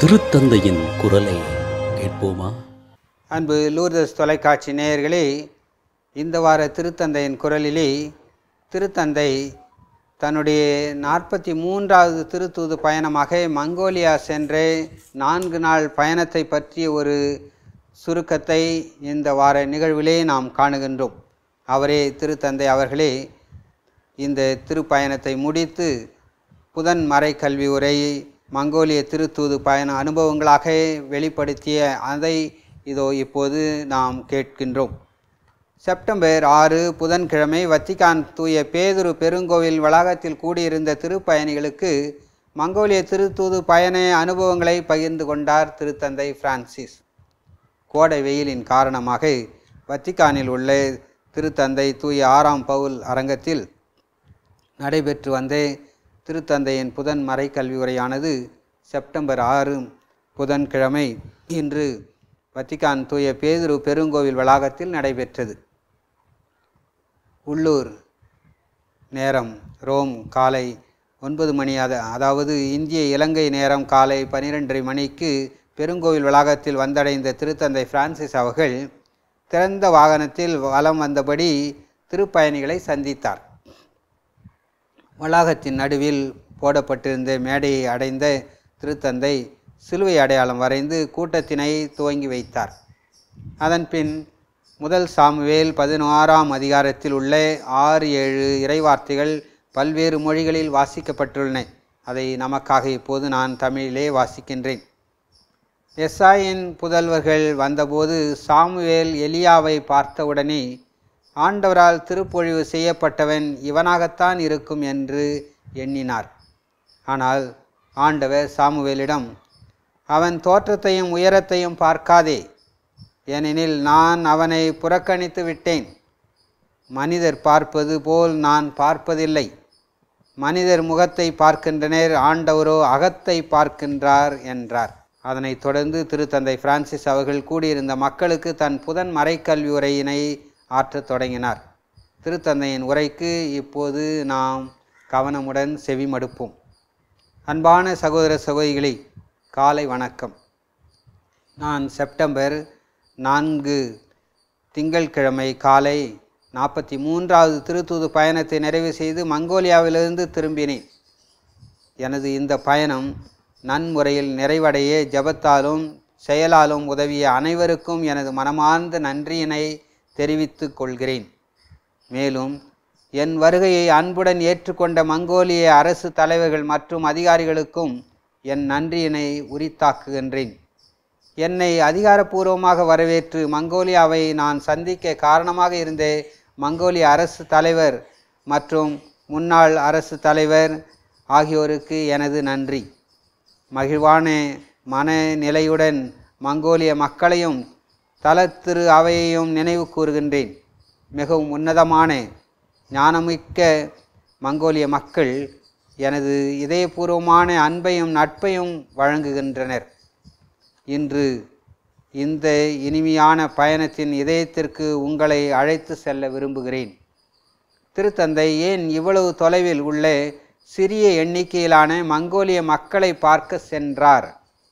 திருத்தந்தையின் குரலை கேட்போமா அன்பு லூர்தஸ் தொலைக்காட்சி நேயர்களே இந்த வார திருத்தந்தையின் குரலிலே திருத்தந்தை தன்னுடைய நாற்பத்தி மூன்றாவது திருத்தூது பயணமாக மங்கோலியா சென்ற நான்கு நாள் பயணத்தை பற்றிய ஒரு சுருக்கத்தை இந்த வார நிகழ்விலே நாம் காணுகின்றோம் அவரே திருத்தந்தை அவர்களே இந்த திருப்பயணத்தை முடித்து புதன் மறை கல்வி உரையை மங்கோலிய திருத்தூது பயண அனுபவங்களாக வெளிப்படுத்திய அதை இதோ இப்போது நாம் கேட்கின்றோம் செப்டம்பர் ஆறு புதன்கிழமை வத்திக்கான் தூய பேதுரு பெருங்கோவில் வளாகத்தில் கூடியிருந்த திருப்பயணிகளுக்கு மங்கோலிய திருத்தூது பயண அனுபவங்களை பகிர்ந்து கொண்டார் திருத்தந்தை பிரான்சிஸ் கோடை வெயிலின் காரணமாக வத்திக்கானில் உள்ள திருத்தந்தை தூய ஆறாம் பவுல் அரங்கத்தில் நடைபெற்று வந்த திருத்தந்தையின் புதன் மறை கல்வி உரையானது செப்டம்பர் ஆறு புதன்கிழமை இன்று வத்திக்கான் தூய பேதுரு பெருங்கோவில் வளாகத்தில் நடைபெற்றது உள்ளூர் நேரம் ரோம் காலை ஒன்பது மணி அத அதாவது இந்திய இலங்கை நேரம் காலை பனிரெண்டரை மணிக்கு பெருங்கோவில் வளாகத்தில் வந்தடைந்த திருத்தந்தை பிரான்சிஸ் அவர்கள் திறந்த வாகனத்தில் வலம் வந்தபடி திருப்பயணிகளை சந்தித்தார் வளாகத்தின் நடுவில் போடப்பட்டிருந்த மேடையை அடைந்த திருத்தந்தை சிலுவை அடையாளம் வரைந்து கூட்டத்தினை துவங்கி வைத்தார் அதன்பின் முதல் சாமுவேல் பதினாறாம் அதிகாரத்தில் உள்ள ஆறு ஏழு இறைவார்த்தைகள் பல்வேறு மொழிகளில் வாசிக்கப்பட்டுள்ளன அதை நமக்காக இப்போது நான் தமிழிலே வாசிக்கின்றேன் எஸ்ஆயின் புதல்வர்கள் வந்தபோது சாமுவேல் எலியாவை பார்த்தவுடனே ஆண்டவரால் திருப்பொழிவு செய்யப்பட்டவன் இவனாகத்தான் இருக்கும் என்று எண்ணினார் ஆனால் ஆண்டவர் சாமுவேலிடம் அவன் தோற்றத்தையும் உயரத்தையும் பார்க்காதே ஏனெனில் நான் அவனை புறக்கணித்து விட்டேன் மனிதர் பார்ப்பது போல் நான் பார்ப்பதில்லை மனிதர் முகத்தை பார்க்கின்றனர் ஆண்டவரோ அகத்தை பார்க்கின்றார் என்றார் அதனைத் தொடர்ந்து திருத்தந்தை பிரான்சிஸ் அவர்கள் கூடியிருந்த மக்களுக்கு தன் புதன் மறைக்கல்வி உரையினை ஆற்றத் தொடங்கினார் திருத்தந்தையின் உரைக்கு இப்போது நாம் கவனமுடன் செவிமடுப்போம் அன்பான சகோதர சகோதரிகளே காலை வணக்கம் நான் செப்டம்பர் நான்கு திங்கட்கிழமை காலை நாற்பத்தி மூன்றாவது திருத்தூது பயணத்தை நிறைவு செய்து மங்கோலியாவிலிருந்து திரும்பினேன் எனது இந்த பயணம் நன்முறையில் நிறைவடைய ஜபத்தாலும் செயலாலும் உதவிய அனைவருக்கும் எனது மனமார்ந்த நன்றியினை தெரிவித்துக் கொள்கிறேன் மேலும் என் வருகையை அன்புடன் ஏற்றுக்கொண்ட மங்கோலிய அரசு தலைவர்கள் மற்றும் அதிகாரிகளுக்கும் என் நன்றியினை உரித்தாக்குகின்றேன் என்னை அதிகாரப்பூர்வமாக வரவேற்று மங்கோலியாவை நான் சந்திக்க காரணமாக இருந்த மங்கோலிய அரசு தலைவர் மற்றும் முன்னாள் அரசு தலைவர் ஆகியோருக்கு எனது நன்றி மகிழ்வான மனநிலையுடன் மங்கோலிய மக்களையும் தலத்திரு அவையையும் நினைவு கூறுகின்றேன் மிகவும் உன்னதமான ஞானமிக்க மங்கோலிய மக்கள் எனது இதயபூர்வமான அன்பையும் நட்பையும் வழங்குகின்றனர் இன்று இந்த இனிமையான பயணத்தின் இதயத்திற்கு உங்களை அழைத்து செல்ல விரும்புகிறேன் திருத்தந்தை ஏன் இவ்வளவு தொலைவில் உள்ள சிறிய எண்ணிக்கையிலான மங்கோலிய மக்களை பார்க்க சென்றார்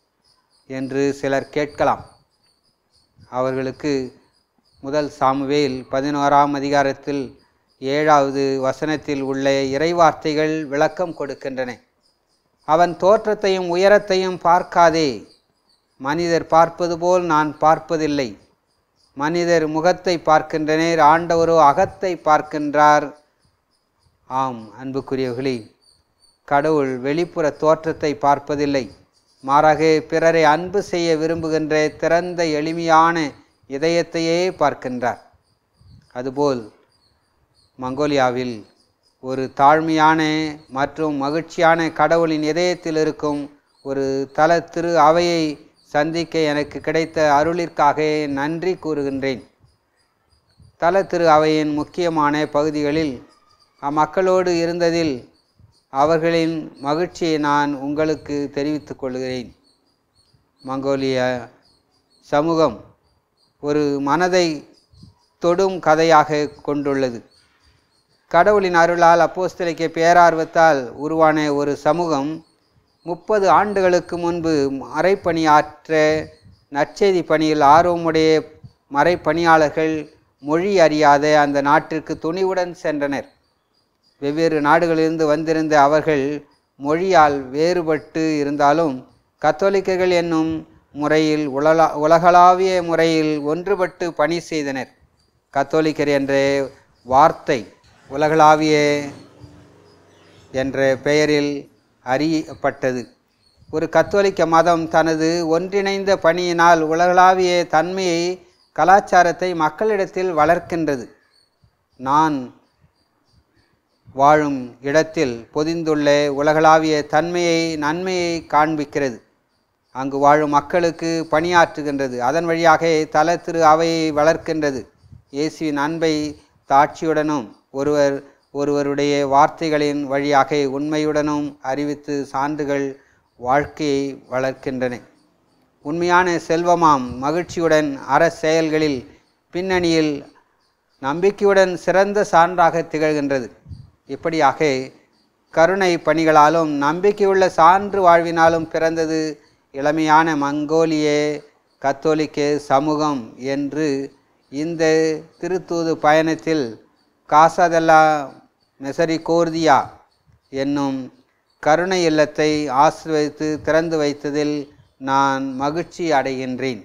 என்று சிலர் கேட்கலாம் அவர்களுக்கு முதல் சாமுவேல் பதினோராம் அதிகாரத்தில் ஏழாவது வசனத்தில் உள்ள இறைவார்த்தைகள் விளக்கம் கொடுக்கின்றன அவன் தோற்றத்தையும் உயரத்தையும் பார்க்காதே மனிதர் பார்ப்பது போல் நான் பார்ப்பதில்லை மனிதர் முகத்தை பார்க்கின்றனர் ஆண்டவரோ அகத்தை பார்க்கின்றார் ஆம் அன்புக்குரியவர்களே கடவுள் வெளிப்புற தோற்றத்தை பார்ப்பதில்லை மாறாக பிறரை அன்பு செய்ய விரும்புகின்ற திறந்த எளிமையான இதயத்தையே பார்க்கின்றார் அதுபோல் மங்கோலியாவில் ஒரு தாழ்மையான மற்றும் மகிழ்ச்சியான கடவுளின் இதயத்தில் இருக்கும் ஒரு தல திரு அவையை சந்திக்க எனக்கு கிடைத்த அருளிற்காக நன்றி கூறுகின்றேன் தல திரு அவையின் முக்கியமான பகுதிகளில் அம்மக்களோடு இருந்ததில் அவர்களின் மகிழ்ச்சியை நான் உங்களுக்கு தெரிவித்துக் கொள்கிறேன் மங்கோலிய சமூகம் ஒரு மனதை தொடும் கதையாக கொண்டுள்ளது கடவுளின் அருளால் அப்போஸ்தலிக்க பேரார்வத்தால் உருவான ஒரு சமூகம் முப்பது ஆண்டுகளுக்கு முன்பு மறைப்பணியாற்ற நற்செய்தி பணியில் ஆர்வமுடைய மறைப்பணியாளர்கள் மொழி அறியாத அந்த நாட்டிற்கு துணிவுடன் சென்றனர் வெவ்வேறு நாடுகளிலிருந்து வந்திருந்த அவர்கள் மொழியால் வேறுபட்டு இருந்தாலும் கத்தோலிக்கர்கள் என்னும் முறையில் உலகா உலகளாவிய முறையில் ஒன்றுபட்டு பணி செய்தனர் கத்தோலிக்கர் என்ற வார்த்தை உலகளாவிய என்ற பெயரில் அறியப்பட்டது ஒரு கத்தோலிக்க மதம் தனது ஒன்றிணைந்த பணியினால் உலகளாவிய தன்மையை கலாச்சாரத்தை மக்களிடத்தில் வளர்க்கின்றது நான் வாழும் இடத்தில் பொதிந்துள்ள உலகளாவிய தன்மையை நன்மையை காண்பிக்கிறது அங்கு வாழும் மக்களுக்கு பணியாற்றுகின்றது அதன் வழியாக தல திரு அவையை வளர்க்கின்றது இயேசுவின் அன்பை தாட்சியுடனும் ஒருவர் ஒருவருடைய வார்த்தைகளின் வழியாக உண்மையுடனும் அறிவித்து சான்றுகள் வாழ்க்கையை வளர்க்கின்றன உண்மையான செல்வமாம் மகிழ்ச்சியுடன் அற செயல்களில் பின்னணியில் நம்பிக்கையுடன் சிறந்த சான்றாக திகழ்கின்றது இப்படியாக கருணை பணிகளாலும் நம்பிக்கையுள்ள சான்று வாழ்வினாலும் பிறந்தது இளமையான மங்கோலிய கத்தோலிக்க சமூகம் என்று இந்த திருத்தூது பயணத்தில் காசாதெல்லா மெசரிகோர்தியா என்னும் கருணை இல்லத்தை ஆசிர்வதித்து திறந்து வைத்ததில் நான் மகிழ்ச்சி அடைகின்றேன்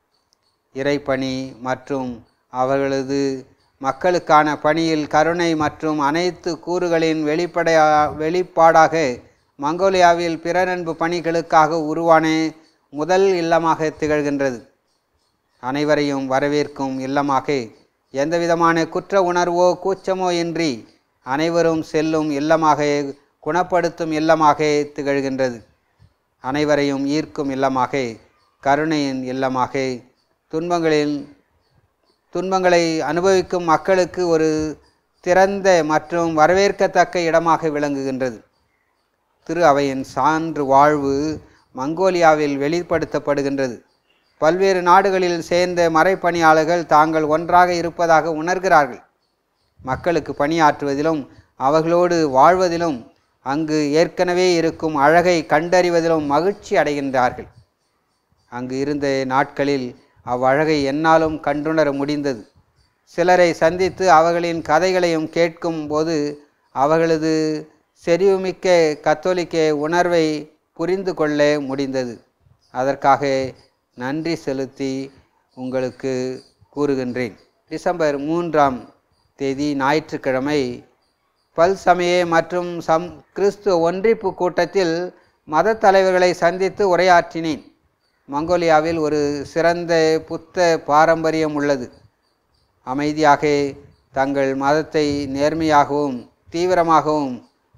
இறைப்பணி மற்றும் அவர்களது மக்களுக்கான பணியில் கருணை மற்றும் அனைத்து கூறுகளின் வெளிப்படையா வெளிப்பாடாக மங்கோலியாவில் பிறரன்பு பணிகளுக்காக உருவான முதல் இல்லமாக திகழ்கின்றது அனைவரையும் வரவேற்கும் இல்லமாக எந்தவிதமான குற்ற உணர்வோ கூச்சமோ இன்றி அனைவரும் செல்லும் இல்லமாக குணப்படுத்தும் இல்லமாக திகழ்கின்றது அனைவரையும் ஈர்க்கும் இல்லமாக கருணையின் இல்லமாக துன்பங்களில் துன்பங்களை அனுபவிக்கும் மக்களுக்கு ஒரு திறந்த மற்றும் வரவேற்கத்தக்க இடமாக விளங்குகின்றது திரு அவையின் சான்று வாழ்வு மங்கோலியாவில் வெளிப்படுத்தப்படுகின்றது பல்வேறு நாடுகளில் சேர்ந்த மறைப்பணியாளர்கள் தாங்கள் ஒன்றாக இருப்பதாக உணர்கிறார்கள் மக்களுக்கு பணியாற்றுவதிலும் அவர்களோடு வாழ்வதிலும் அங்கு ஏற்கனவே இருக்கும் அழகை கண்டறிவதிலும் மகிழ்ச்சி அடைகின்றார்கள் அங்கு இருந்த நாட்களில் அவ்வழகை என்னாலும் கண்டுணர முடிந்தது சிலரை சந்தித்து அவர்களின் கதைகளையும் கேட்கும் போது அவர்களது செறிவுமிக்க கத்தோலிக்க உணர்வை புரிந்து கொள்ள முடிந்தது அதற்காக நன்றி செலுத்தி உங்களுக்கு கூறுகின்றேன் டிசம்பர் மூன்றாம் தேதி ஞாயிற்றுக்கிழமை பல் சமய மற்றும் சம் கிறிஸ்துவ ஒன்றிப்பு கூட்டத்தில் மத தலைவர்களை சந்தித்து உரையாற்றினேன் மங்கோலியாவில் ஒரு சிறந்த புத்த பாரம்பரியம் உள்ளது அமைதியாக தங்கள் மதத்தை நேர்மையாகவும் தீவிரமாகவும்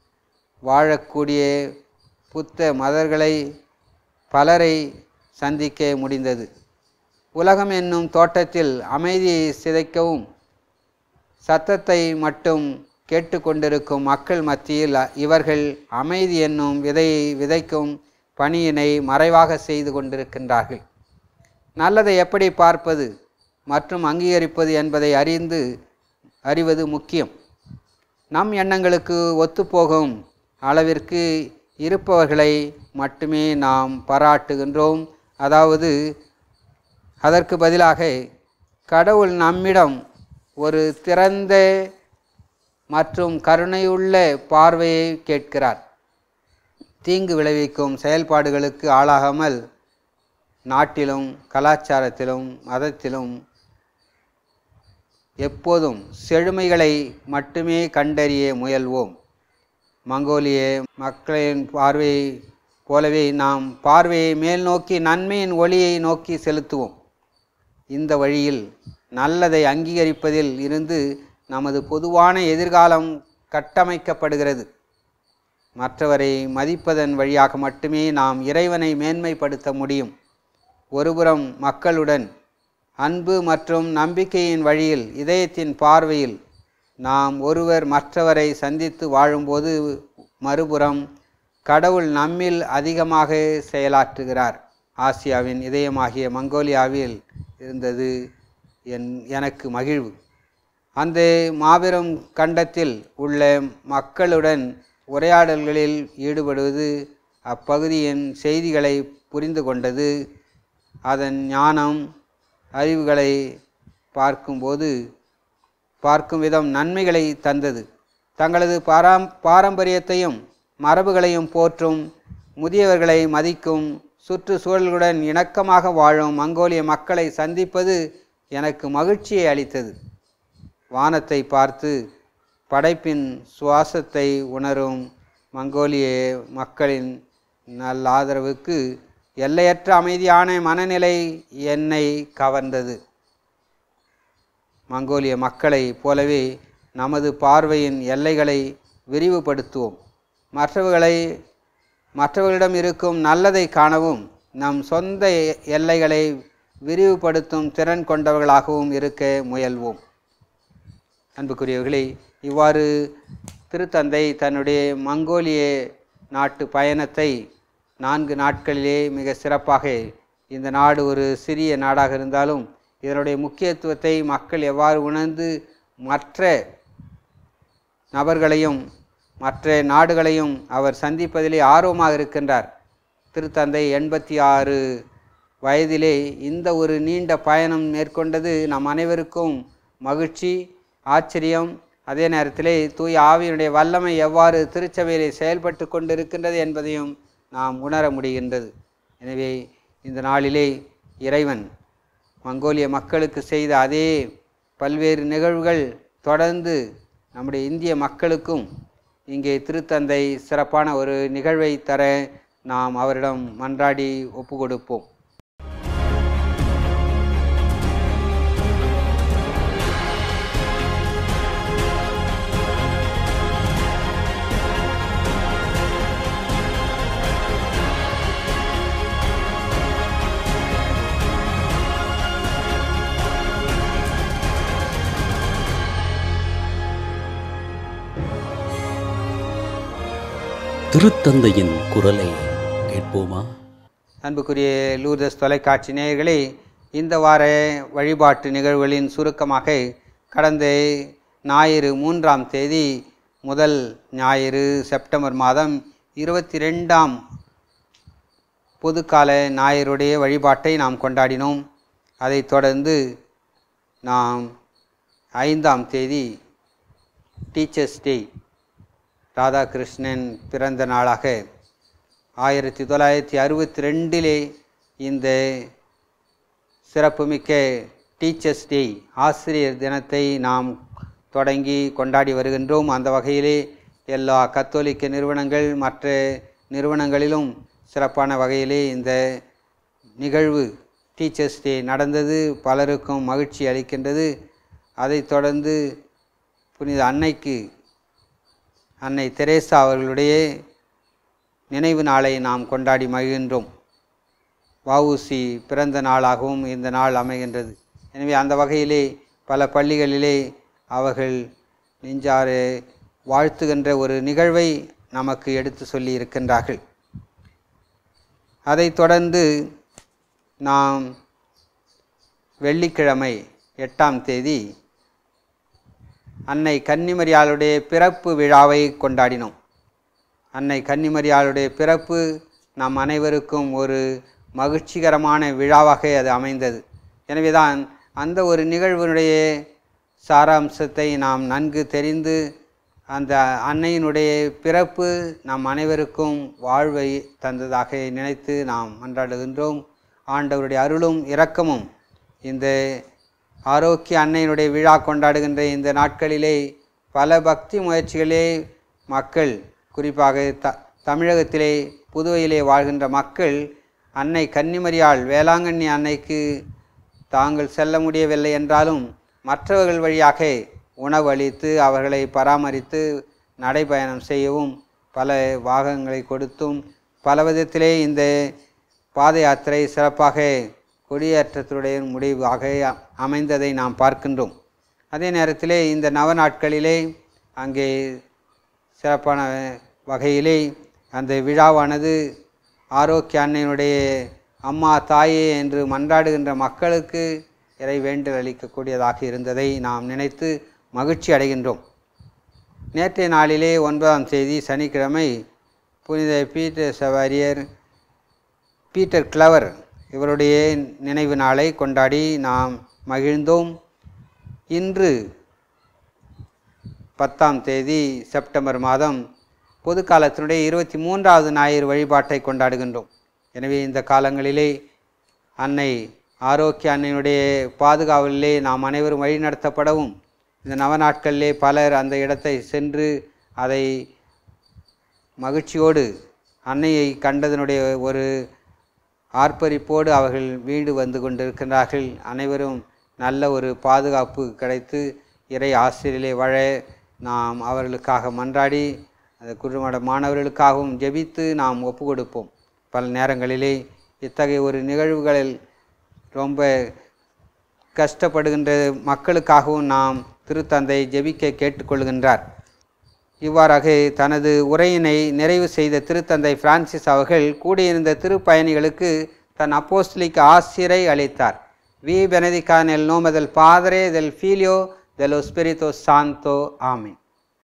வாழக்கூடிய புத்த மதர்களை பலரை சந்திக்க முடிந்தது உலகம் என்னும் தோட்டத்தில் அமைதியை சிதைக்கவும் சத்தத்தை மட்டும் கேட்டுக்கொண்டிருக்கும் மக்கள் மத்தியில் இவர்கள் அமைதி என்னும் விதையை விதைக்கும் பணியினை மறைவாக செய்து கொண்டிருக்கின்றார்கள் நல்லதை எப்படி பார்ப்பது மற்றும் அங்கீகரிப்பது என்பதை அறிந்து அறிவது முக்கியம் நம் எண்ணங்களுக்கு ஒத்துப்போகும் அளவிற்கு இருப்பவர்களை மட்டுமே நாம் பாராட்டுகின்றோம் அதாவது அதற்கு பதிலாக கடவுள் நம்மிடம் ஒரு திறந்த மற்றும் கருணையுள்ள பார்வையை கேட்கிறார் தீங்கு விளைவிக்கும் செயல்பாடுகளுக்கு ஆளாகாமல் நாட்டிலும் கலாச்சாரத்திலும் மதத்திலும் எப்போதும் செழுமைகளை மட்டுமே கண்டறிய முயல்வோம் மங்கோலிய மக்களின் பார்வையை போலவே நாம் பார்வையை மேல் நோக்கி நன்மையின் ஒளியை நோக்கி செலுத்துவோம் இந்த வழியில் நல்லதை அங்கீகரிப்பதில் இருந்து நமது பொதுவான எதிர்காலம் கட்டமைக்கப்படுகிறது மற்றவரை மதிப்பதன் வழியாக மட்டுமே நாம் இறைவனை மேன்மைப்படுத்த முடியும் ஒருபுறம் மக்களுடன் அன்பு மற்றும் நம்பிக்கையின் வழியில் இதயத்தின் பார்வையில் நாம் ஒருவர் மற்றவரை சந்தித்து வாழும்போது மறுபுறம் கடவுள் நம்மில் அதிகமாக செயலாற்றுகிறார் ஆசியாவின் இதயமாகிய மங்கோலியாவில் இருந்தது என் எனக்கு மகிழ்வு அந்த மாபெரும் கண்டத்தில் உள்ள மக்களுடன் உரையாடல்களில் ஈடுபடுவது அப்பகுதியின் செய்திகளை புரிந்து கொண்டது அதன் ஞானம் அறிவுகளை பார்க்கும்போது பார்க்கும் விதம் நன்மைகளை தந்தது தங்களது பாரம் பாரம்பரியத்தையும் மரபுகளையும் போற்றும் முதியவர்களை மதிக்கும் சுற்றுச்சூழல்களுடன் இணக்கமாக வாழும் மங்கோலிய மக்களை சந்திப்பது எனக்கு மகிழ்ச்சியை அளித்தது வானத்தை பார்த்து படைப்பின் சுவாசத்தை உணரும் மங்கோலிய மக்களின் நல்ல ஆதரவுக்கு எல்லையற்ற அமைதியான மனநிலை என்னை கவர்ந்தது மங்கோலிய மக்களைப் போலவே நமது பார்வையின் எல்லைகளை விரிவுபடுத்துவோம் மற்றவர்களை மற்றவர்களிடம் இருக்கும் நல்லதை காணவும் நம் சொந்த எல்லைகளை விரிவுபடுத்தும் திறன் கொண்டவர்களாகவும் இருக்க முயல்வோம் அன்புக்குரியவர்களே இவ்வாறு திருத்தந்தை தன்னுடைய மங்கோலிய நாட்டு பயணத்தை நான்கு நாட்களிலே மிக சிறப்பாக இந்த நாடு ஒரு சிறிய நாடாக இருந்தாலும் இதனுடைய முக்கியத்துவத்தை மக்கள் எவ்வாறு உணர்ந்து மற்ற நபர்களையும் மற்ற நாடுகளையும் அவர் சந்திப்பதிலே ஆர்வமாக இருக்கின்றார் திருத்தந்தை எண்பத்தி ஆறு வயதிலே இந்த ஒரு நீண்ட பயணம் மேற்கொண்டது நம் அனைவருக்கும் மகிழ்ச்சி ஆச்சரியம் அதே நேரத்திலே தூய் ஆவியினுடைய வல்லமை எவ்வாறு திருச்சபையிலே செயல்பட்டு கொண்டிருக்கின்றது என்பதையும் நாம் உணர முடிகின்றது எனவே இந்த நாளிலே இறைவன் மங்கோலிய மக்களுக்கு செய்த அதே பல்வேறு நிகழ்வுகள் தொடர்ந்து நம்முடைய இந்திய மக்களுக்கும் இங்கே திருத்தந்தை சிறப்பான ஒரு நிகழ்வை தர நாம் அவரிடம் மன்றாடி ஒப்பு கொடுப்போம் திருத்தந்தையின் குரலை கேட்போமா அன்புக்குரிய லூர்தஸ் தொலைக்காட்சி நேயர்களே இந்த வார வழிபாட்டு நிகழ்வுகளின் சுருக்கமாக கடந்த ஞாயிறு மூன்றாம் தேதி முதல் ஞாயிறு செப்டம்பர் மாதம் இருபத்தி ரெண்டாம் பொதுக்கால ஞாயிறுடைய வழிபாட்டை நாம் கொண்டாடினோம் அதைத் தொடர்ந்து நாம் ஐந்தாம் தேதி டீச்சர்ஸ் டே ராதாகிருஷ்ணன் பிறந்த நாளாக ஆயிரத்தி தொள்ளாயிரத்தி அறுபத்தி ரெண்டிலே இந்த சிறப்புமிக்க டீச்சர்ஸ் டே ஆசிரியர் தினத்தை நாம் தொடங்கி கொண்டாடி வருகின்றோம் அந்த வகையிலே எல்லா கத்தோலிக்க நிறுவனங்கள் மற்ற நிறுவனங்களிலும் சிறப்பான வகையிலே இந்த நிகழ்வு டீச்சர்ஸ் டே நடந்தது பலருக்கும் மகிழ்ச்சி அளிக்கின்றது அதைத் தொடர்ந்து புனித அன்னைக்கு அன்னை தெரேசா அவர்களுடைய நினைவு நாளை நாம் கொண்டாடி மகிழ்கின்றோம் வஉசி பிறந்த நாளாகவும் இந்த நாள் அமைகின்றது எனவே அந்த வகையிலே பல பள்ளிகளிலே அவர்கள் நெஞ்சார வாழ்த்துகின்ற ஒரு நிகழ்வை நமக்கு எடுத்து சொல்லி இருக்கின்றார்கள் அதைத் தொடர்ந்து நாம் வெள்ளிக்கிழமை எட்டாம் தேதி அன்னை கன்னிமரியாளுடைய பிறப்பு விழாவை கொண்டாடினோம் அன்னை கன்னிமரியாளுடைய பிறப்பு நம் அனைவருக்கும் ஒரு மகிழ்ச்சிகரமான விழாவாக அது அமைந்தது எனவேதான் அந்த ஒரு நிகழ்வினுடைய சாராம்சத்தை நாம் நன்கு தெரிந்து அந்த அன்னையினுடைய பிறப்பு நம் அனைவருக்கும் வாழ்வை தந்ததாக நினைத்து நாம் மன்றாடுகின்றோம் ஆண்டவருடைய அருளும் இரக்கமும் இந்த ஆரோக்கிய அன்னையினுடைய விழா கொண்டாடுகின்ற இந்த நாட்களிலே பல பக்தி முயற்சிகளே மக்கள் குறிப்பாக த தமிழகத்திலே புதுவையிலே வாழ்கின்ற மக்கள் அன்னை கன்னிமரியாள் வேளாங்கண்ணி அன்னைக்கு தாங்கள் செல்ல முடியவில்லை என்றாலும் மற்றவர்கள் வழியாக உணவு அளித்து அவர்களை பராமரித்து நடைபயணம் செய்யவும் பல வாகனங்களை கொடுத்தும் பல விதத்திலே இந்த பாத யாத்திரை சிறப்பாக கொடியேற்றத்துடைய முடிவாக அமைந்ததை நாம் பார்க்கின்றோம் அதே நேரத்திலே இந்த நவ நாட்களிலே அங்கே சிறப்பான வகையிலே அந்த விழாவானது ஆரோக்கிய அன்னையினுடைய அம்மா தாயே என்று மன்றாடுகின்ற மக்களுக்கு இறை வேண்டல் அளிக்கக்கூடியதாக இருந்ததை நாம் நினைத்து மகிழ்ச்சி அடைகின்றோம் நேற்றைய நாளிலே ஒன்பதாம் தேதி சனிக்கிழமை புனித பீட்டர் சவாரியர் பீட்டர் கிளவர் இவருடைய நினைவு நாளை கொண்டாடி நாம் மகிழ்ந்தோம் இன்று பத்தாம் தேதி செப்டம்பர் மாதம் பொது காலத்தினுடைய இருபத்தி மூன்றாவது ஞாயிறு வழிபாட்டை கொண்டாடுகின்றோம் எனவே இந்த காலங்களிலே அன்னை ஆரோக்கிய அன்னையினுடைய பாதுகாவலிலே நாம் அனைவரும் வழிநடத்தப்படவும் இந்த நவநாட்களிலே பலர் அந்த இடத்தை சென்று அதை மகிழ்ச்சியோடு அன்னையை கண்டதனுடைய ஒரு ஆர்ப்பரிப்போடு அவர்கள் வீடு வந்து கொண்டிருக்கிறார்கள் அனைவரும் நல்ல ஒரு பாதுகாப்பு கிடைத்து இறை ஆசிரியரிலே வாழ நாம் அவர்களுக்காக மன்றாடி அந்த குருமட மாணவர்களுக்காகவும் ஜெபித்து நாம் ஒப்பு கொடுப்போம் பல நேரங்களிலே இத்தகைய ஒரு நிகழ்வுகளில் ரொம்ப கஷ்டப்படுகின்ற மக்களுக்காகவும் நாம் திருத்தந்தை ஜெபிக்க கேட்டுக்கொள்கின்றார் இவ்வாறாக தனது உரையினை நிறைவு செய்த திருத்தந்தை பிரான்சிஸ் அவர்கள் கூடியிருந்த திருப்பயணிகளுக்கு தன் அப்போஸ்தலிக் ஆசிரை அளித்தார் வி பெனதிகா நெல் நோம del Padre, del Filio, de lo Espíritu Santo. Amén.